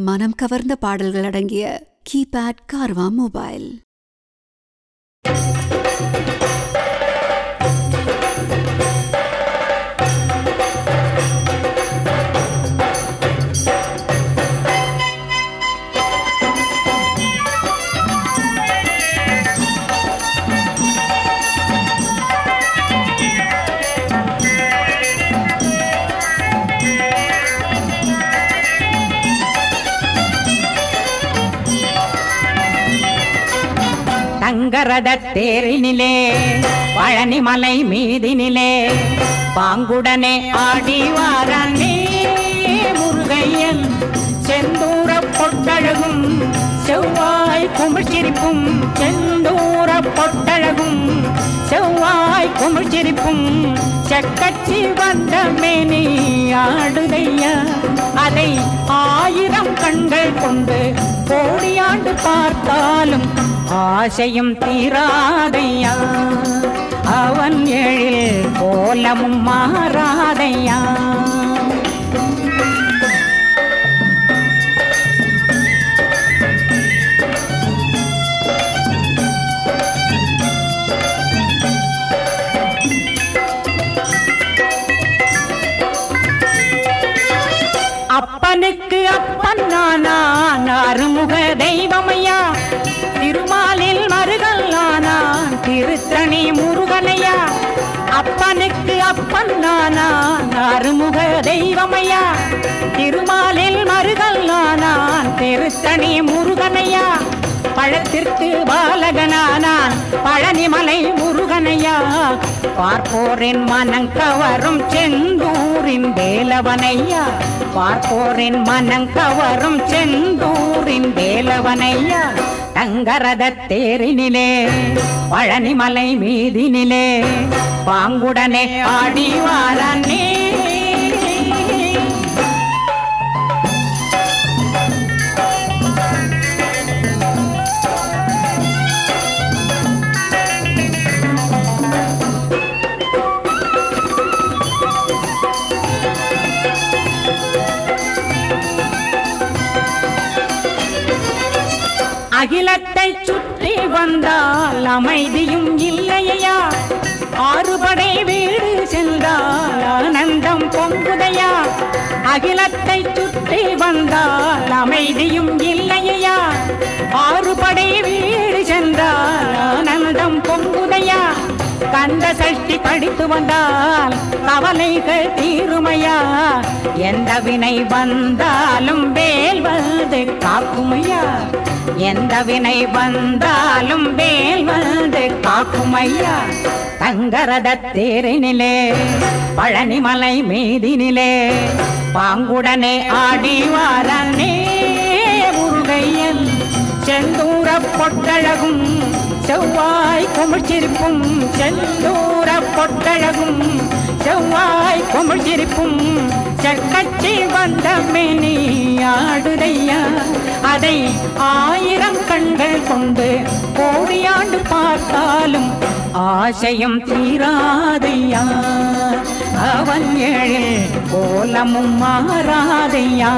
மனம் கவர்ந்த பாடல்கள் அடங்கிய கீபேட் கார்வா மொபைல் தங்கரத தேரினிலே பழனிமலை மீதினிலே பாங்குடனே ஆடி வாரனே முருகையன் செந்தூர பொட்டழகும் செவ்வாய் குமிழ்ச்சிரிப்பும் செந்தூர பொட்டழகும் செவ்வாய் குமிழ்ச்சிரிப்பும் செக்கச்சி வந்த மேனி ஆடுதையா அதை ஆயிரம் கண்கள் கொண்டு கோடியாண்டு பார்த்தாலும் ஆசையும் தீராதையா அவன் எழில் கோலமும் மாறாதையா அப்பனுக்கு அப்பன் நானான் அருமுக தெய்வமையா திருமாலில் மருகல் நானான் திருத்தணி முருகனையா அப்பனுக்கு அப்பன் நானான் அருமுக தெய்வமையா திருமாலில் மருகல் நானான் திருத்தணி முருகனையா பழத்திற்கு பாலகனானான் பழனிமலை முருகனையா பார்ப்போரின் மனங்கவரும் செந்தூரின் வேலவனையா பார்ப்போரின் மனங்கவரும் செந்தூரின் வேலவனையா தங்கரத தேரினிலே பழனிமலை மீதினிலே பாங்குடனே ஆடி வாரனே அகிலத்தை சுற்றி வந்தால் அமைதியும் இல்லையா ஆறுபடை வீடு சென்றால் ஆனந்தம் பொங்குதையா அகிலத்தை சுற்றி வந்தால் அமைதியும் இல்லையா ஆறுபடை வீடு சென்றால் ஆனந்தம் பொங்குதையா கந்த சஷ்டி படித்து வந்தால் கவலைகள் தீருமையா எந்த வினை வந்தாலும் வேல் வந்து காக்குமையா எந்த வினை வந்தாலும் வேல் வந்து காக்குமையா தங்கரத தேரினிலே பழனிமலை மீதினிலே பாங்குடனே ஆடி வாரனே முருகையன் செந்தூர பொட்டழகும் செவ்வாய் குமிழ்ச்சிரிப்பும் செந்தூர பொட்டழகும் செவ்வாய் குமிழ்ச்சிரிப்பும் செக்கச்சி வந்த மேனி ஆடுதையா அதை ஆயிரம் கண்கள் கொண்டு கோடியாண்டு பார்த்தாலும் ஆசையும் தீராதையா அவன் எழில் கோலமும் மாறாதையா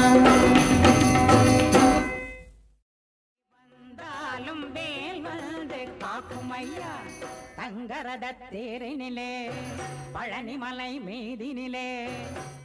வந்தாலும் வேல் வந்து காக்குமையா தங்கரத தேரினிலே பழனிமலை மீதினிலே